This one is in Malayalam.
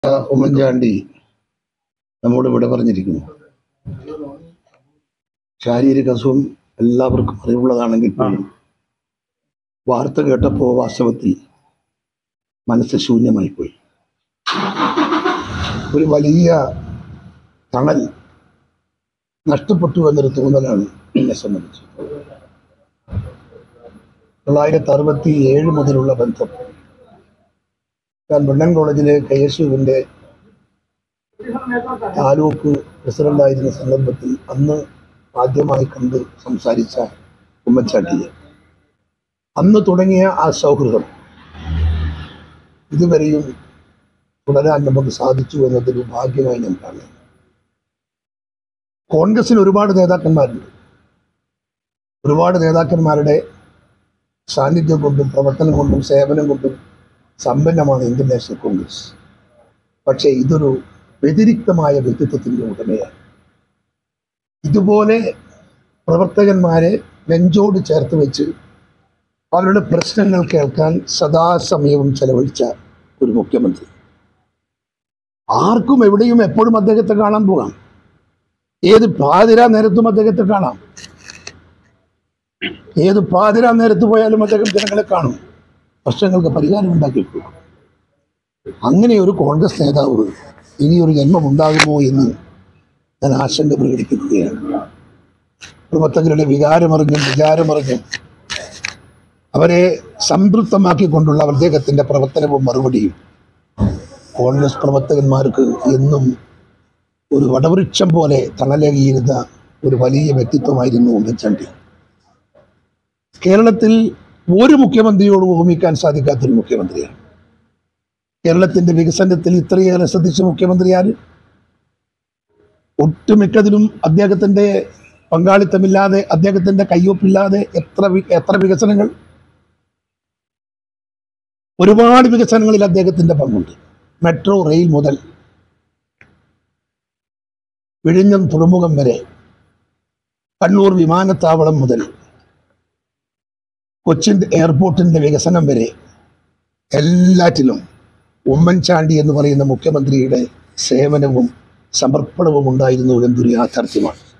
ഉമ്മൻചാണ്ടി നമ്മോട് ഇവിടെ പറഞ്ഞിരിക്കുന്നു ശാരീരിക അസുഖം എല്ലാവർക്കും അറിവുള്ളതാണെങ്കിൽ പോലും വാർത്ത കേട്ടപ്പോൾ വാസ്തവത്തിൽ മനസ്സ് ശൂന്യമായിപ്പോയി ഒരു വലിയ തണൽ നഷ്ടപ്പെട്ടു എന്നൊരു തോന്നലാണ് എന്നെ സംബന്ധിച്ച് തൊള്ളായിരത്തി അറുപത്തി ഏഴ് മുതലുള്ള ബന്ധം ഞാൻ ബ്രണ്ണൻ കോളേജിലെ കെ എസ് യുവിൻ്റെ താലൂക്ക് പ്രസിഡന്റായിരുന്ന സന്ദർഭത്തിൽ അന്ന് ആദ്യമായി കണ്ട് സംസാരിച്ച ഉമ്മൻചാണ്ടിയെ അന്ന് തുടങ്ങിയ ആ സൗഹൃദം ഇതുവരെയും തുടരാൻ നമുക്ക് സാധിച്ചു എന്നതൊരു ഭാഗ്യമായി ഞാൻ കാണുന്നു കോൺഗ്രസിന് ഒരുപാട് നേതാക്കന്മാരുണ്ട് ഒരുപാട് നേതാക്കന്മാരുടെ സാന്നിധ്യം കൊണ്ടും പ്രവർത്തനം കൊണ്ടും സേവനം കൊണ്ടും സമ്പന്നമാണ് ഇന്ത്യൻ നാഷണൽ കോൺഗ്രസ് പക്ഷേ ഇതൊരു വ്യതിരിക്തമായ വ്യക്തിത്വത്തിൻ്റെ ഉടമയാണ് ഇതുപോലെ പ്രവർത്തകന്മാരെ നെഞ്ചോട് ചേർത്ത് വെച്ച് അവരുടെ പ്രശ്നങ്ങൾ കേൾക്കാൻ സദാസമയവും ചെലവഴിച്ച ഒരു മുഖ്യമന്ത്രി ആർക്കും എവിടെയും എപ്പോഴും അദ്ദേഹത്തെ കാണാൻ പോകാം ഏത് പാതിരാ നേരത്തും അദ്ദേഹത്തെ കാണാം ഏത് പാതിരാ നേരത്ത് പോയാലും അദ്ദേഹം ജനങ്ങളെ കാണും പ്രശ്നങ്ങൾക്ക് പരിഹാരം ഉണ്ടാക്കി കൊടുക്കും അങ്ങനെ ഒരു കോൺഗ്രസ് നേതാവ് ഇനിയൊരു ജന്മം ഉണ്ടാകുമോ എന്ന് ഞാൻ ആശങ്ക പ്രകടിപ്പിക്കുകയാണ് പ്രവർത്തകരുടെ വികാരമറിഞ്ഞും വിചാരമറിഞ്ഞും അവരെ സംതൃപ്തമാക്കിക്കൊണ്ടുള്ള അദ്ദേഹത്തിൻ്റെ പ്രവർത്തനവും മറുപടിയും കോൺഗ്രസ് പ്രവർത്തകന്മാർക്ക് എന്നും ഒരു വടവൃക്ഷം പോലെ തണലകിയിരുന്ന ഒരു വലിയ വ്യക്തിത്വമായിരുന്നു ഉമ്മൻചാണ്ടി കേരളത്തിൽ ഒരു മുഖ്യമന്ത്രിയോട് ഉപമിക്കാൻ സാധിക്കാത്തൊരു മുഖ്യമന്ത്രിയാണ് കേരളത്തിന്റെ വികസനത്തിൽ ഇത്രയേറെ ശ്രദ്ധിച്ച മുഖ്യമന്ത്രി ആര് ഒട്ടുമിക്കതിലും അദ്ദേഹത്തിന്റെ പങ്കാളിത്തമില്ലാതെ അദ്ദേഹത്തിന്റെ കയ്യൊപ്പില്ലാതെ എത്ര വി- എത്ര വികസനങ്ങൾ ഒരുപാട് വികസനങ്ങളിൽ അദ്ദേഹത്തിന്റെ പങ്കുണ്ട് മെട്രോ റെയിൽ മുതൽ വിഴിഞ്ഞം തുറമുഖം വരെ കണ്ണൂർ വിമാനത്താവളം മുതൽ കൊച്ചിൻ എയർപോർട്ടിന്റെ വികസനം വരെ എല്ലാറ്റിലും ഉമ്മൻചാണ്ടി എന്ന് പറയുന്ന മുഖ്യമന്ത്രിയുടെ സേവനവും സമർപ്പണവും ഉണ്ടായിരുന്നു എന്നൊരു യാഥാർത്ഥ്യമാണ്